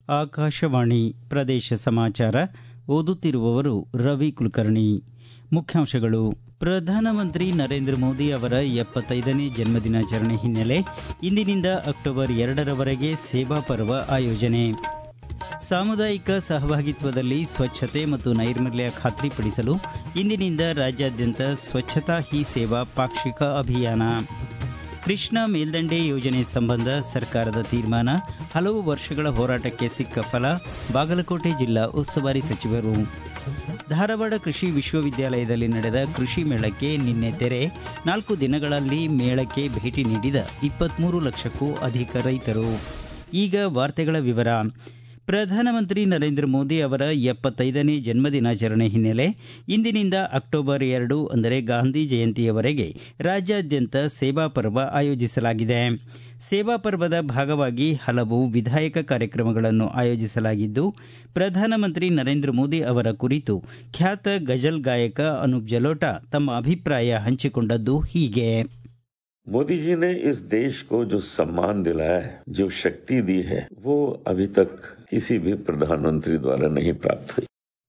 ಆಕಾಶವಾಣಿ ಪ್ರದೇಶ ಸಮಾಚಾರ ಓದುತ್ತಿರುವವರು ರವಿ ಕುಲಕರ್ಣಿ ಮುಖ್ಯಾಂಶಗಳು ಪ್ರಧಾನಮಂತ್ರಿ ನರೇಂದ್ರ ಮೋದಿ ಅವರ ಎಪ್ಪತ್ತೈದನೇ ಜನ್ಮದಿನಾಚರಣೆ ಹಿನ್ನೆಲೆ ಇಂದಿನಿಂದ ಅಕ್ಟೋಬರ್ ಎರಡರವರೆಗೆ ಸೇವಾ ಪರ್ವ ಆಯೋಜನೆ ಸಾಮುದಾಯಿಕ ಸಹಭಾಗಿತ್ವದಲ್ಲಿ ಸ್ವಚ್ಛತೆ ಮತ್ತು ನೈರ್ಮಲ್ಯ ಖಾತ್ರಿಪಡಿಸಲು ಇಂದಿನಿಂದ ರಾಜ್ಯಾದ್ಯಂತ ಸ್ವಚ್ಛತಾ ಹಿ ಸೇವಾ ಪಾಕ್ಷಿಕ ಅಭಿಯಾನ ಕೃಷ್ಣಾ ಮೇಲ್ದಂಡೆ ಯೋಜನೆ ಸಂಬಂಧ ಸರ್ಕಾರದ ತೀರ್ಮಾನ ಹಲವು ವರ್ಷಗಳ ಹೋರಾಟಕ್ಕೆ ಸಿಕ್ಕ ಫಲ ಬಾಗಲಕೋಟೆ ಜಿಲ್ಲಾ ಉಸ್ತುವಾರಿ ಸಚಿವರು ಧಾರವಾಡ ಕೃಷಿ ವಿಶ್ವವಿದ್ಯಾಲಯದಲ್ಲಿ ನಡೆದ ಕೃಷಿ ಮೇಳಕ್ಕೆ ನಿನ್ನೆ ತೆರೆ ನಾಲ್ಕು ದಿನಗಳಲ್ಲಿ ಮೇಳಕ್ಕೆ ಭೇಟಿ ನೀಡಿದ ಇಪ್ಪತ್ಮೂರು ಲಕ್ಷಕ್ಕೂ ಅಧಿಕ ರೈತರು ಈಗ ವಾರ್ತೆಗಳ ವಿವರ ಪ್ರಧಾನಮಂತ್ರಿ ನರೇಂದ್ರ ಮೋದಿ ಅವರ ಎಪ್ಪತ್ತೈದನೇ ಜನ್ಮದಿನಾಚರಣೆ ಹಿನ್ನೆಲೆ ಇಂದಿನಿಂದ ಅಕ್ಟೋಬರ್ ಎರಡು ಅಂದರೆ ಗಾಂಧಿ ಜಯಂತಿಯವರೆಗೆ ರಾಜ್ಯಾದ್ಯಂತ ಸೇವಾ ಪರ್ವ ಆಯೋಜಿಸಲಾಗಿದೆ ಸೇವಾ ಪರ್ವದ ಭಾಗವಾಗಿ ಹಲವು ವಿಧಾಯಕ ಕಾರ್ಯಕ್ರಮಗಳನ್ನು ಆಯೋಜಿಸಲಾಗಿದ್ದು ಪ್ರಧಾನಮಂತ್ರಿ ನರೇಂದ್ರ ಮೋದಿ ಅವರ ಕುರಿತು ಖ್ಯಾತ ಗಜಲ್ ಗಾಯಕ ಅನೂಪ್ ಜಲೋಟಾ ತಮ್ಮ ಅಭಿಪ್ರಾಯ ಹಂಚಿಕೊಂಡದ್ದು ಹೀಗೆ मोदी जी ने इस देश को जो सम्मान दिलाया है जो शक्ति दी है वो अभी तक किसी भी प्रधानमंत्री द्वारा नहीं प्राप्त हुई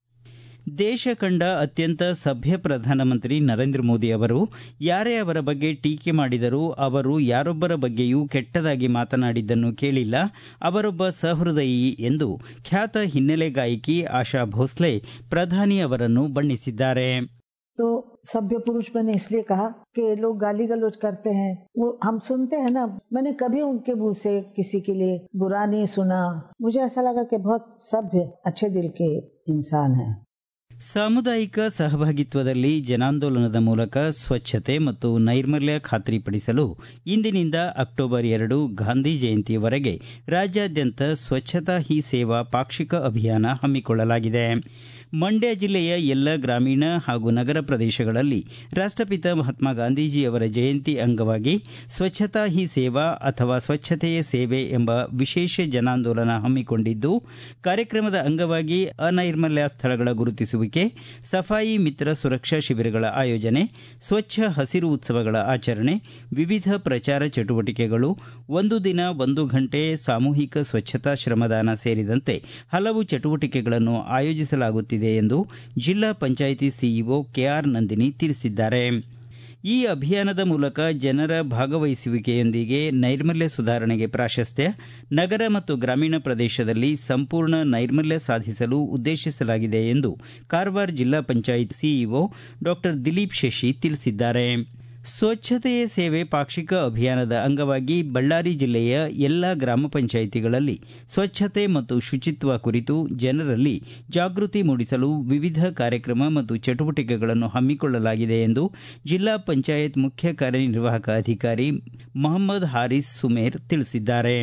ದೇಶ ಕಂಡ ಅತ್ಯಂತ ಸಭ್ಯ ಪ್ರಧಾನಮಂತ್ರಿ ನರೇಂದ್ರ ಮೋದಿ ಅವರು ಯಾರೇ ಅವರ ಬಗ್ಗೆ ಟೀಕೆ ಮಾಡಿದರೂ ಅವರು ಯಾರೊಬ್ಬರ ಬಗ್ಗೆಯೂ ಕೆಟ್ಟದಾಗಿ ಮಾತನಾಡಿದ್ದನ್ನು ಕೇಳಿಲ್ಲ ಅವರೊಬ್ಬ ಸಹೃದಯಿ ಎಂದು ಖ್ಯಾತ ಹಿನ್ನೆಲೆ ಗಾಯಕಿ ಆಶಾ ಭೋಸ್ಲೆ ಪ್ರಧಾನಿ ಅವರನ್ನು ಬಣ್ಣಿಸಿದ್ದಾರೆ तो सभ्य पुरुष मैंने इसलिए कहा कि लोग गाली गलौज करते हैं वो हम सुनते हैं ना मैंने कभी उनके मुंह से किसी के लिए बुरा नहीं सुना मुझे ऐसा लगा कि बहुत सभ्य अच्छे दिल के इंसान हैं ಸಾಮುದಾಯಿಕ ಸಹಭಾಗಿತ್ವದಲ್ಲಿ ಜನಾಂದೋಲನದ ಮೂಲಕ ಸ್ವಚ್ಛತೆ ಮತ್ತು ನೈರ್ಮಲ್ಯ ಖಾತ್ರಿಪಡಿಸಲು ಇಂದಿನಿಂದ ಅಕ್ಟೋಬರ್ ಎರಡು ಗಾಂಧಿ ಜಯಂತಿಯವರೆಗೆ ರಾಜ್ಯಾದ್ಯಂತ ಸ್ವಚ್ಛತಾ ಹಿ ಸೇವಾ ಪಾಕ್ಷಿಕ ಅಭಿಯಾನ ಹಮ್ಮಿಕೊಳ್ಳಲಾಗಿದೆ ಮಂಡ್ಯ ಜಿಲ್ಲೆಯ ಎಲ್ಲ ಗ್ರಾಮೀಣ ಹಾಗೂ ನಗರ ಪ್ರದೇಶಗಳಲ್ಲಿ ರಾಷ್ಟಪಿತ ಮಹಾತ್ಮ ಗಾಂಧೀಜಿಯವರ ಜಯಂತಿ ಅಂಗವಾಗಿ ಸ್ವಚ್ಛತಾ ಹಿ ಸೇವಾ ಅಥವಾ ಸ್ವಚ್ಛತೆಯೇ ಸೇವೆ ಎಂಬ ವಿಶೇಷ ಜನಾಂದೋಲನ ಹಮ್ಮಿಕೊಂಡಿದ್ದು ಕಾರ್ಯಕ್ರಮದ ಅಂಗವಾಗಿ ಅನೈರ್ಮಲ್ಯ ಸ್ಥಳಗಳ ಗುರುತಿಸುವಿಕೆ ಸಫಾಯಿ ಮಿತ್ರ ಸುರಕ್ಷಾ ಶಿಬಿರಗಳ ಆಯೋಜನೆ ಸ್ವಚ್ಛ ಹಸಿರು ಉತ್ಸವಗಳ ಆಚರಣೆ ವಿವಿಧ ಪ್ರಚಾರ ಚಟುವಟಿಕೆಗಳು ಒಂದು ದಿನ ಒಂದು ಗಂಟೆ ಸಾಮೂಹಿಕ ಸ್ವಚ್ಛತಾ ಶ್ರಮದಾನ ಸೇರಿದಂತೆ ಹಲವು ಚಟುವಟಿಕೆಗಳನ್ನು ಆಯೋಜಿಸಲಾಗುತ್ತಿದೆ ಎಂದು ಜಿಲ್ಲಾ ಪಂಚಾಯಿತಿ ಸಿಇಒ ಕೆಆರ್ ನಂದಿನಿ ತಿಳಿಸಿದ್ದಾರೆ ಈ ಅಭಿಯಾನದ ಮೂಲಕ ಜನರ ಭಾಗವಹಿಸುವಿಕೆಯೊಂದಿಗೆ ನೈರ್ಮಲ್ಯ ಸುಧಾರಣೆಗೆ ಪ್ರಾಶಸ್ತ್ಯ ನಗರ ಮತ್ತು ಗ್ರಾಮೀಣ ಪ್ರದೇಶದಲ್ಲಿ ಸಂಪೂರ್ಣ ನೈರ್ಮಲ್ಯ ಸಾಧಿಸಲು ಉದ್ದೇಶಿಸಲಾಗಿದೆ ಎಂದು ಕಾರವಾರ ಜಿಲ್ಲಾ ಪಂಚಾಯತ್ ಸಿಇಒ ಡಾಕ್ಟರ್ ದಿಲೀಪ್ ಶಶಿ ತಿಳಿಸಿದ್ದಾರೆ ಸ್ವಚ್ಛತೆಯೇ ಸೇವೆ ಪಾಕ್ಷಿಕ ಅಭಿಯಾನದ ಅಂಗವಾಗಿ ಬಳ್ಳಾರಿ ಜಿಲ್ಲೆಯ ಎಲ್ಲ ಗ್ರಾಮ ಪಂಚಾಯಿತಿಗಳಲ್ಲಿ ಸ್ವಚ್ಛತೆ ಮತ್ತು ಶುಚಿತ್ವ ಕುರಿತು ಜನರಲ್ಲಿ ಜಾಗೃತಿ ಮೂಡಿಸಲು ವಿವಿಧ ಕಾರ್ಯಕ್ರಮ ಮತ್ತು ಚಟುವಟಿಕೆಗಳನ್ನು ಹಮ್ಮಿಕೊಳ್ಳಲಾಗಿದೆ ಎಂದು ಜಿಲ್ಲಾ ಪಂಚಾಯತ್ ಮುಖ್ಯ ಕಾರ್ಯನಿರ್ವಾಹಕ ಅಧಿಕಾರಿ ಮೊಹಮ್ಮದ್ ಹಾರಿಸ್ ಸುಮೇರ್ ತಿಳಿಸಿದ್ದಾರೆ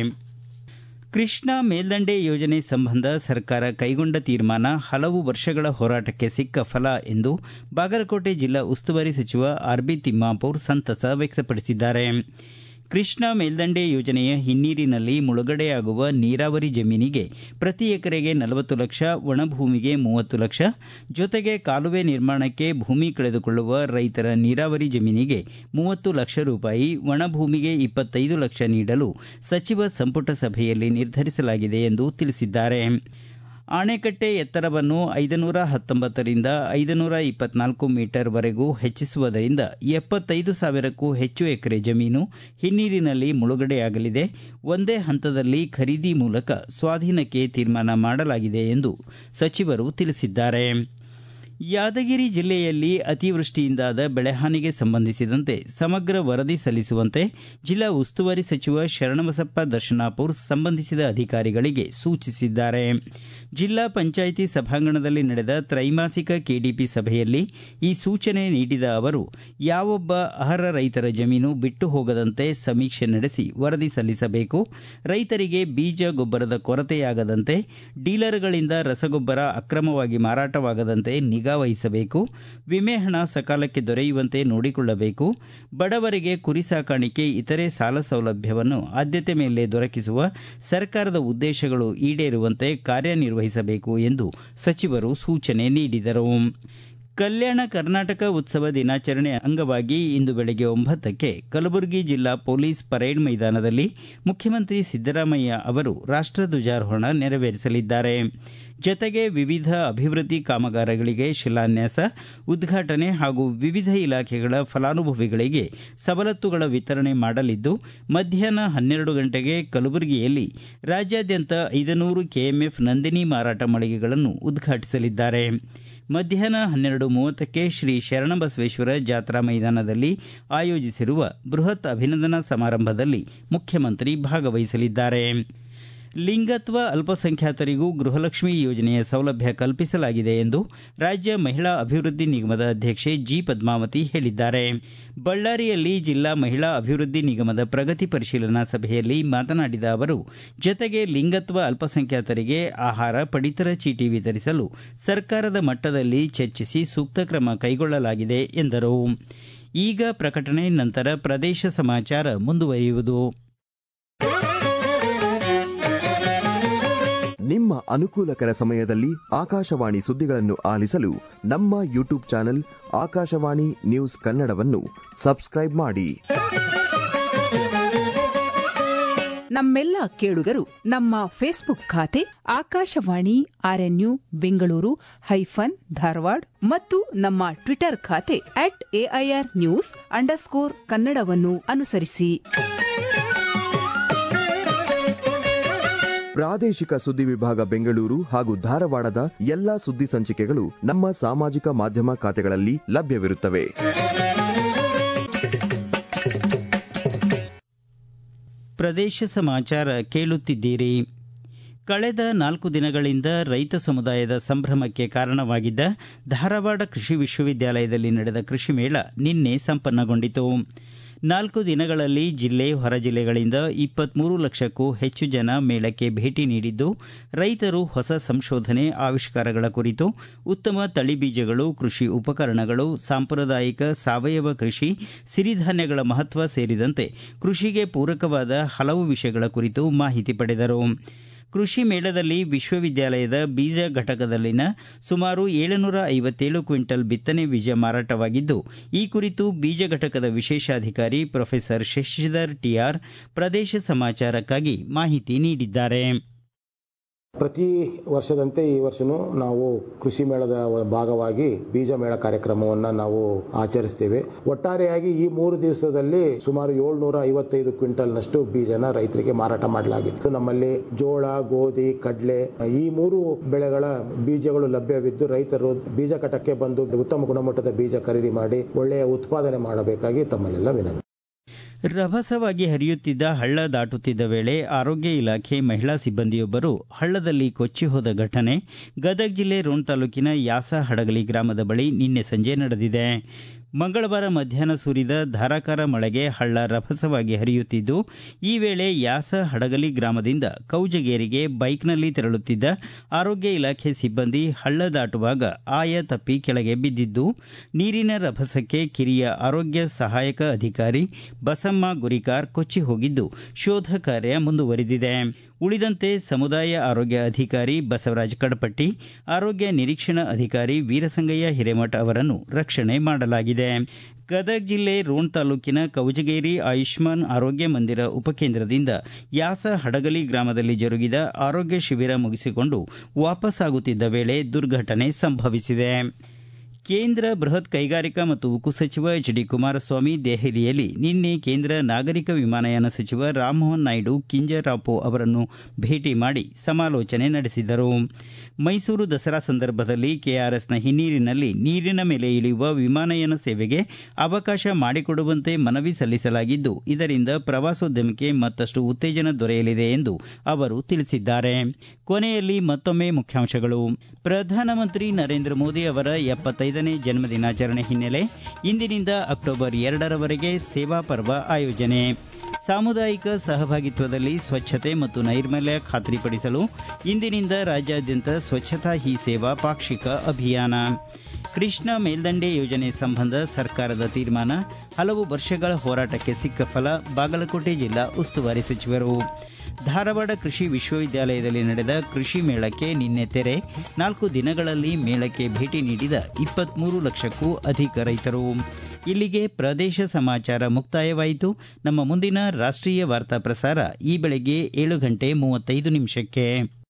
ಕೃಷ್ಣಾ ಮೇಲ್ದಂಡೆ ಯೋಜನೆ ಸಂಬಂಧ ಸರ್ಕಾರ ಕೈಗೊಂಡ ತೀರ್ಮಾನ ಹಲವು ವರ್ಷಗಳ ಹೋರಾಟಕ್ಕೆ ಸಿಕ್ಕ ಫಲ ಎಂದು ಬಾಗಲಕೋಟೆ ಜಿಲ್ಲಾ ಉಸ್ತುವಾರಿ ಸಚಿವ ಆರ್ಬಿ ತಿಮ್ಮಾಪುರ್ ಸಂತಸ ವ್ಯಕ್ತಪಡಿಸಿದ್ದಾರೆ ಕೃಷ್ಣಾ ಮೇಲ್ದಂಡೆ ಯೋಜನೆಯ ಹಿನ್ನೀರಿನಲ್ಲಿ ಮುಳುಗಡೆಯಾಗುವ ನೀರಾವರಿ ಜಮೀನಿಗೆ ಪ್ರತಿ ಎಕರೆಗೆ ನಲವತ್ತು ಲಕ್ಷ ಒಣಭೂಮಿಗೆ ಮೂವತ್ತು ಲಕ್ಷ ಜೊತೆಗೆ ಕಾಲುವೆ ನಿರ್ಮಾಣಕ್ಕೆ ಭೂಮಿ ಕಳೆದುಕೊಳ್ಳುವ ರೈತರ ನೀರಾವರಿ ಜಮೀನಿಗೆ ಮೂವತ್ತು ಲಕ್ಷ ರೂಪಾಯಿ ಒಣಭೂಮಿಗೆ ಇಪ್ಪತ್ತೈದು ಲಕ್ಷ ನೀಡಲು ಸಚಿವ ಸಂಪುಟ ಸಭೆಯಲ್ಲಿ ನಿರ್ಧರಿಸಲಾಗಿದೆ ಎಂದು ತಿಳಿಸಿದ್ದಾರೆ ಆಣೆಕಟ್ಟೆ ಎತ್ತರವನ್ನು ಐದನೂರ ಹತ್ತೊಂಬತ್ತರಿಂದ ಐದನೂರ ಇಪ್ಪತ್ನಾಲ್ಕು ಮೀಟರ್ವರೆಗೂ ಹೆಚ್ಚಿಸುವುದರಿಂದ ಎಪ್ಪತ್ತೈದು ಸಾವಿರಕ್ಕೂ ಹೆಚ್ಚು ಎಕರೆ ಜಮೀನು ಹಿನ್ನೀರಿನಲ್ಲಿ ಮುಳುಗಡೆಯಾಗಲಿದೆ ಒಂದೇ ಹಂತದಲ್ಲಿ ಖರೀದಿ ಮೂಲಕ ಸ್ವಾಧೀನಕ್ಕೆ ತೀರ್ಮಾನ ಮಾಡಲಾಗಿದೆ ಎಂದು ಸಚಿವರು ತಿಳಿಸಿದ್ದಾರೆ ಯಾದಗಿರಿ ಜಿಲ್ಲೆಯಲ್ಲಿ ಅತಿವೃಷ್ಟಿಯಿಂದಾದ ಬೆಳೆಹಾನಿಗೆ ಸಂಬಂಧಿಸಿದಂತೆ ಸಮಗ್ರ ವರದಿ ಸಲ್ಲಿಸುವಂತೆ ಜಿಲ್ಲಾ ಉಸ್ತುವಾರಿ ಸಚಿವ ಶರಣಬಸಪ್ಪ ದರ್ಶನಾಪುರ್ ಸಂಬಂಧಿಸಿದ ಅಧಿಕಾರಿಗಳಿಗೆ ಸೂಚಿಸಿದ್ದಾರೆ ಜಿಲ್ಲಾ ಪಂಚಾಯಿತಿ ಸಭಾಂಗಣದಲ್ಲಿ ನಡೆದ ತ್ರೈಮಾಸಿಕ ಕೆಡಿಪಿ ಸಭೆಯಲ್ಲಿ ಈ ಸೂಚನೆ ನೀಡಿದ ಅವರು ಯಾವೊಬ್ಬ ಅರ್ಹ ರೈತರ ಜಮೀನು ಬಿಟ್ಟು ಹೋಗದಂತೆ ಸಮೀಕ್ಷೆ ನಡೆಸಿ ವರದಿ ಸಲ್ಲಿಸಬೇಕು ರೈತರಿಗೆ ಬೀಜ ಗೊಬ್ಬರದ ಕೊರತೆಯಾಗದಂತೆ ಡೀಲರ್ಗಳಿಂದ ರಸಗೊಬ್ಬರ ಅಕ್ರಮವಾಗಿ ಮಾರಾಟವಾಗದಂತೆ ನಿಗಾ ವಹಿಸಬೇಕು ವಿಮೆ ಹಣ ಸಕಾಲಕ್ಕೆ ದೊರೆಯುವಂತೆ ನೋಡಿಕೊಳ್ಳಬೇಕು ಬಡವರಿಗೆ ಕುರಿ ಸಾಕಾಣಿಕೆ ಇತರೆ ಸಾಲ ಸೌಲಭ್ಯವನ್ನು ಆದ್ಯತೆ ಮೇಲೆ ದೊರಕಿಸುವ ಸರ್ಕಾರದ ಉದ್ದೇಶಗಳು ಈಡೇರುವಂತೆ ಕಾರ್ಯನಿರ್ವಹಿಸಬೇಕು ಎಂದು ಸಚಿವರು ಸೂಚನೆ ನೀಡಿದರು ಕಲ್ಯಾಣ ಕರ್ನಾಟಕ ಉತ್ಸವ ದಿನಾಚರಣೆ ಅಂಗವಾಗಿ ಇಂದು ಬೆಳಗ್ಗೆ ಒಂಬತ್ತಕ್ಕೆ ಕಲಬುರಗಿ ಜಿಲ್ಲಾ ಪೊಲೀಸ್ ಪರೇಡ್ ಮೈದಾನದಲ್ಲಿ ಮುಖ್ಯಮಂತ್ರಿ ಸಿದ್ದರಾಮಯ್ಯ ಅವರು ರಾಷ್ಟಧ್ವಜಾರೋಹಣ ನೆರವೇರಿಸಲಿದ್ದಾರೆ ಜತೆಗೆ ವಿವಿಧ ಅಭಿವೃದ್ಧಿ ಕಾಮಗಾರಿಗಳಿಗೆ ಶಿಲಾನ್ಯಾಸ ಉದ್ಘಾಟನೆ ಹಾಗೂ ವಿವಿಧ ಇಲಾಖೆಗಳ ಫಲಾನುಭವಿಗಳಿಗೆ ಸವಲತ್ತುಗಳ ವಿತರಣೆ ಮಾಡಲಿದ್ದು ಮಧ್ಯಾಹ್ನ ಹನ್ನೆರಡು ಗಂಟೆಗೆ ಕಲಬುರಗಿಯಲ್ಲಿ ರಾಜ್ಯಾದ್ಯಂತ ಐದನೂರು ಕೆಎಂಎಫ್ ನಂದಿನಿ ಮಾರಾಟ ಮಳಿಗೆಗಳನ್ನು ಉದ್ಘಾಟಿಸಲಿದ್ದಾರೆ ಮಧ್ಯಾಹ್ನ ಹನ್ನೆರಡು ಮೂವತ್ತಕ್ಕೆ ಶ್ರೀ ಶರಣಬಸವೇಶ್ವರ ಜಾತ್ರಾ ಮೈದಾನದಲ್ಲಿ ಆಯೋಜಿಸಿರುವ ಬೃಹತ್ ಅಭಿನಂದನಾ ಸಮಾರಂಭದಲ್ಲಿ ಮುಖ್ಯಮಂತ್ರಿ ಭಾಗವಹಿಸಲಿದ್ದಾರೆ ಲಿಂಗತ್ವ ಅಲ್ಪಸಂಖ್ಯಾತರಿಗೂ ಗೃಹಲಕ್ಷ್ಮಿ ಯೋಜನೆಯ ಸೌಲಭ್ಯ ಕಲ್ಪಿಸಲಾಗಿದೆ ಎಂದು ರಾಜ್ಯ ಮಹಿಳಾ ಅಭಿವೃದ್ಧಿ ನಿಗಮದ ಅಧ್ಯಕ್ಷೆ ಜಿ ಪದ್ಮಾವತಿ ಹೇಳಿದ್ದಾರೆ ಬಳ್ಳಾರಿಯಲ್ಲಿ ಜಿಲ್ಲಾ ಮಹಿಳಾ ಅಭಿವೃದ್ಧಿ ನಿಗಮದ ಪ್ರಗತಿ ಪರಿಶೀಲನಾ ಸಭೆಯಲ್ಲಿ ಮಾತನಾಡಿದ ಅವರು ಜತೆಗೆ ಲಿಂಗತ್ವ ಅಲ್ಪಸಂಖ್ಯಾತರಿಗೆ ಆಹಾರ ಪಡಿತರ ಚೀಟಿ ವಿತರಿಸಲು ಸರ್ಕಾರದ ಮಟ್ಟದಲ್ಲಿ ಚರ್ಚಿಸಿ ಸೂಕ್ತ ಕ್ರಮ ಕೈಗೊಳ್ಳಲಾಗಿದೆ ಎಂದರು ಈಗ ಪ್ರಕಟಣೆ ನಂತರ ಪ್ರದೇಶ ಸಮಾಚಾರ ಮುಂದುವರಿಯುವುದು ನಿಮ್ಮ ಅನುಕೂಲಕರ ಸಮಯದಲ್ಲಿ ಆಕಾಶವಾಣಿ ಸುದ್ದಿಗಳನ್ನು ಆಲಿಸಲು ನಮ್ಮ ಯೂಟ್ಯೂಬ್ ಚಾನೆಲ್ ಆಕಾಶವಾಣಿ ನ್ಯೂಸ್ ಕನ್ನಡವನ್ನು ಸಬ್ಸ್ಕ್ರೈಬ್ ಮಾಡಿ ನಮ್ಮೆಲ್ಲ ಕೇಳುಗರು ನಮ್ಮ ಫೇಸ್ಬುಕ್ ಖಾತೆ ಆಕಾಶವಾಣಿ ಆರ್ಎನ್ಯು ಬೆಂಗಳೂರು ಹೈಫನ್ ಧಾರವಾಡ ಮತ್ತು ನಮ್ಮ ಟ್ವಿಟರ್ ಖಾತೆ ಅಟ್ ಎಐಆರ್ ನ್ಯೂಸ್ ಅಂಡರ್ಸ್ಕೋರ್ ಕನ್ನಡವನ್ನು ಅನುಸರಿಸಿ ಪ್ರಾದೇಶಿಕ ಸುದ್ದಿ ವಿಭಾಗ ಬೆಂಗಳೂರು ಹಾಗೂ ಧಾರವಾಡದ ಎಲ್ಲಾ ಸುದ್ದಿ ಸಂಚಿಕೆಗಳು ನಮ್ಮ ಸಾಮಾಜಿಕ ಮಾಧ್ಯಮ ಖಾತೆಗಳಲ್ಲಿ ಲಭ್ಯವಿರುತ್ತವೆ ಪ್ರದೇಶ ಸಮಾಚಾರ ಕೇಳುತ್ತಿದ್ದೀರಿ ಕಳೆದ ನಾಲ್ಕು ದಿನಗಳಿಂದ ರೈತ ಸಮುದಾಯದ ಸಂಭ್ರಮಕ್ಕೆ ಕಾರಣವಾಗಿದ್ದ ಧಾರವಾಡ ಕೃಷಿ ವಿಶ್ವವಿದ್ಯಾಲಯದಲ್ಲಿ ನಡೆದ ಕೃಷಿ ಮೇಳ ನಿನ್ನೆ ಸಂಪನ್ನಗೊಂಡಿತು ನಾಲ್ಕು ದಿನಗಳಲ್ಲಿ ಜಿಲ್ಲೆ ಹೊರ ಜಿಲ್ಲೆಗಳಿಂದ ಇಪ್ಪತ್ಮೂರು ಲಕ್ಷಕ್ಕೂ ಹೆಚ್ಚು ಜನ ಮೇಳಕ್ಕೆ ಭೇಟಿ ನೀಡಿದ್ದು ರೈತರು ಹೊಸ ಸಂಶೋಧನೆ ಆವಿಷ್ಕಾರಗಳ ಕುರಿತು ಉತ್ತಮ ತಳಿ ಬೀಜಗಳು ಕೃಷಿ ಉಪಕರಣಗಳು ಸಾಂಪ್ರದಾಯಿಕ ಸಾವಯವ ಕೃಷಿ ಸಿರಿಧಾನ್ಯಗಳ ಮಹತ್ವ ಸೇರಿದಂತೆ ಕೃಷಿಗೆ ಪೂರಕವಾದ ಹಲವು ವಿಷಯಗಳ ಕುರಿತು ಮಾಹಿತಿ ಪಡೆದರು ಕೃಷಿ ಮೇಳದಲ್ಲಿ ವಿಶ್ವವಿದ್ಯಾಲಯದ ಬೀಜ ಘಟಕದಲ್ಲಿನ ಸುಮಾರು ಏಳುನೂರ ಐವತ್ತೇಳು ಕ್ವಿಂಟಲ್ ಬಿತ್ತನೆ ಬೀಜ ಮಾರಾಟವಾಗಿದ್ದು ಈ ಕುರಿತು ಬೀಜ ಘಟಕದ ವಿಶೇಷಾಧಿಕಾರಿ ಪ್ರೊಫೆಸರ್ ಶಶಿಧರ್ ಟಿಆರ್ ಪ್ರದೇಶ ಸಮಾಚಾರಕ್ಕಾಗಿ ಮಾಹಿತಿ ನೀಡಿದ್ದಾರೆ ಪ್ರತಿ ವರ್ಷದಂತೆ ಈ ವರ್ಷನೂ ನಾವು ಕೃಷಿ ಮೇಳದ ಭಾಗವಾಗಿ ಬೀಜ ಮೇಳ ಕಾರ್ಯಕ್ರಮವನ್ನು ನಾವು ಆಚರಿಸ್ತೇವೆ ಒಟ್ಟಾರೆಯಾಗಿ ಈ ಮೂರು ದಿವಸದಲ್ಲಿ ಸುಮಾರು ಏಳ್ನೂರ ಐವತ್ತೈದು ಕ್ವಿಂಟಲ್ನಷ್ಟು ಬೀಜನ ರೈತರಿಗೆ ಮಾರಾಟ ಮಾಡಲಾಗಿತ್ತು ನಮ್ಮಲ್ಲಿ ಜೋಳ ಗೋಧಿ ಕಡಲೆ ಈ ಮೂರು ಬೆಳೆಗಳ ಬೀಜಗಳು ಲಭ್ಯವಿದ್ದು ರೈತರು ಬೀಜ ಕಟಕ್ಕೆ ಬಂದು ಉತ್ತಮ ಗುಣಮಟ್ಟದ ಬೀಜ ಖರೀದಿ ಮಾಡಿ ಒಳ್ಳೆಯ ಉತ್ಪಾದನೆ ಮಾಡಬೇಕಾಗಿ ತಮ್ಮಲ್ಲೆಲ್ಲ ವಿನಂತಿ ರಭಸವಾಗಿ ಹರಿಯುತ್ತಿದ್ದ ಹಳ್ಳ ದಾಟುತ್ತಿದ್ದ ವೇಳೆ ಆರೋಗ್ಯ ಇಲಾಖೆ ಮಹಿಳಾ ಸಿಬ್ಬಂದಿಯೊಬ್ಬರು ಹಳ್ಳದಲ್ಲಿ ಕೊಚ್ಚಿ ಹೋದ ಘಟನೆ ಗದಗ ಜಿಲ್ಲೆ ರೋಣ ತಾಲೂಕಿನ ಯಾಸ ಹಡಗಲಿ ಗ್ರಾಮದ ಬಳಿ ನಿನ್ನೆ ಸಂಜೆ ನಡೆದಿದೆ ಮಂಗಳವಾರ ಮಧ್ಯಾಹ್ನ ಸುರಿದ ಧಾರಾಕಾರ ಮಳೆಗೆ ಹಳ್ಳ ರಭಸವಾಗಿ ಹರಿಯುತ್ತಿದ್ದು ಈ ವೇಳೆ ಯಾಸ ಹಡಗಲಿ ಗ್ರಾಮದಿಂದ ಕೌಜಗೇರಿಗೆ ಬೈಕ್ನಲ್ಲಿ ತೆರಳುತ್ತಿದ್ದ ಆರೋಗ್ಯ ಇಲಾಖೆ ಸಿಬ್ಬಂದಿ ಹಳ್ಳ ದಾಟುವಾಗ ಆಯ ತಪ್ಪಿ ಕೆಳಗೆ ಬಿದ್ದಿದ್ದು ನೀರಿನ ರಭಸಕ್ಕೆ ಕಿರಿಯ ಆರೋಗ್ಯ ಸಹಾಯಕ ಅಧಿಕಾರಿ ಬಸಮ್ಮ ಗುರಿಕಾರ್ ಕೊಚ್ಚಿ ಹೋಗಿದ್ದು ಶೋಧ ಕಾರ್ಯ ಮುಂದುವರೆದಿದೆ ಉಳಿದಂತೆ ಸಮುದಾಯ ಆರೋಗ್ಯ ಅಧಿಕಾರಿ ಬಸವರಾಜ ಕಡಪಟ್ಟಿ ಆರೋಗ್ಯ ನಿರೀಕ್ಷಣಾ ಅಧಿಕಾರಿ ವೀರಸಂಗಯ್ಯ ಹಿರೇಮಠ ಅವರನ್ನು ರಕ್ಷಣೆ ಮಾಡಲಾಗಿದೆ ಗದಗ ಜಿಲ್ಲೆ ರೋಣ ತಾಲೂಕಿನ ಕೌಜಗೇರಿ ಆಯುಷ್ಮಾನ್ ಆರೋಗ್ಯ ಮಂದಿರ ಉಪಕೇಂದ್ರದಿಂದ ಯಾಸ ಹಡಗಲಿ ಗ್ರಾಮದಲ್ಲಿ ಜರುಗಿದ ಆರೋಗ್ಯ ಶಿಬಿರ ಮುಗಿಸಿಕೊಂಡು ವಾಪಸ್ಸಾಗುತ್ತಿದ್ದ ವೇಳೆ ದುರ್ಘಟನೆ ಸಂಭವಿಸಿದೆ ಕೇಂದ್ರ ಬೃಹತ್ ಕೈಗಾರಿಕಾ ಮತ್ತು ಉಕ್ಕು ಸಚಿವ ಎಚ್ ಡಿ ಕುಮಾರಸ್ವಾಮಿ ದೆಹಲಿಯಲ್ಲಿ ನಿನ್ನೆ ಕೇಂದ್ರ ನಾಗರಿಕ ವಿಮಾನಯಾನ ಸಚಿವ ರಾಮಮೋಹನ್ ನಾಯ್ಡು ಕಿಂಜರಾಪೊ ಅವರನ್ನು ಭೇಟಿ ಮಾಡಿ ಸಮಾಲೋಚನೆ ನಡೆಸಿದರು ಮೈಸೂರು ದಸರಾ ಸಂದರ್ಭದಲ್ಲಿ ಕೆಆರ್ಎಸ್ನ ಹಿನ್ನೀರಿನಲ್ಲಿ ನೀರಿನ ಮೇಲೆ ಇಳಿಯುವ ವಿಮಾನಯಾನ ಸೇವೆಗೆ ಅವಕಾಶ ಮಾಡಿಕೊಡುವಂತೆ ಮನವಿ ಸಲ್ಲಿಸಲಾಗಿದ್ದು ಇದರಿಂದ ಪ್ರವಾಸೋದ್ಯಮಕ್ಕೆ ಮತ್ತಷ್ಟು ಉತ್ತೇಜನ ದೊರೆಯಲಿದೆ ಎಂದು ಅವರು ತಿಳಿಸಿದ್ದಾರೆ ಕೊನೆಯಲ್ಲಿ ಮತ್ತೊಮ್ಮೆ ಮುಖ್ಯಾಂಶಗಳು ಪ್ರಧಾನಮಂತ್ರಿ ನರೇಂದ್ರ ಮೋದಿ ಅವರ ಎಪ್ಪತ್ತೈದನೇ ಜನ್ಮದಿನಾಚರಣೆ ಹಿನ್ನೆಲೆ ಇಂದಿನಿಂದ ಅಕ್ಟೋಬರ್ ಎರಡರವರೆಗೆ ಸೇವಾ ಪರ್ವ ಆಯೋಜನೆ ಸಾಮುದಾಯಿಕ ಸಹಭಾಗಿತ್ವದಲ್ಲಿ ಸ್ವಚ್ಛತೆ ಮತ್ತು ನೈರ್ಮಲ್ಯ ಖಾತ್ರಿಪಡಿಸಲು ಇಂದಿನಿಂದ ರಾಜ್ಯಾದ್ಯಂತ ಸ್ವಚ್ಛತಾ ಹಿ ಸೇವಾ ಪಾಕ್ಷಿಕ ಅಭಿಯಾನ ಕೃಷ್ಣ ಮೇಲ್ದಂಡೆ ಯೋಜನೆ ಸಂಬಂಧ ಸರ್ಕಾರದ ತೀರ್ಮಾನ ಹಲವು ವರ್ಷಗಳ ಹೋರಾಟಕ್ಕೆ ಸಿಕ್ಕ ಫಲ ಬಾಗಲಕೋಟೆ ಜಿಲ್ಲಾ ಉಸ್ತುವಾರಿ ಸಚಿವರು ಧಾರವಾಡ ಕೃಷಿ ವಿಶ್ವವಿದ್ಯಾಲಯದಲ್ಲಿ ನಡೆದ ಕೃಷಿ ಮೇಳಕ್ಕೆ ನಿನ್ನೆ ತೆರೆ ನಾಲ್ಕು ದಿನಗಳಲ್ಲಿ ಮೇಳಕ್ಕೆ ಭೇಟಿ ನೀಡಿದ ಇಪ್ಪತ್ಮೂರು ಲಕ್ಷಕ್ಕೂ ಅಧಿಕ ರೈತರು ಇಲ್ಲಿಗೆ ಪ್ರದೇಶ ಸಮಾಚಾರ ಮುಕ್ತಾಯವಾಯಿತು ನಮ್ಮ ಮುಂದಿನ ರಾಷ್ಟ್ರೀಯ ವಾರ್ತಾ ಪ್ರಸಾರ ಈ ಬೆಳಗ್ಗೆ ಏಳು ಗಂಟೆ ಮೂವತ್ತೈದು ನಿಮಿಷಕ್ಕೆ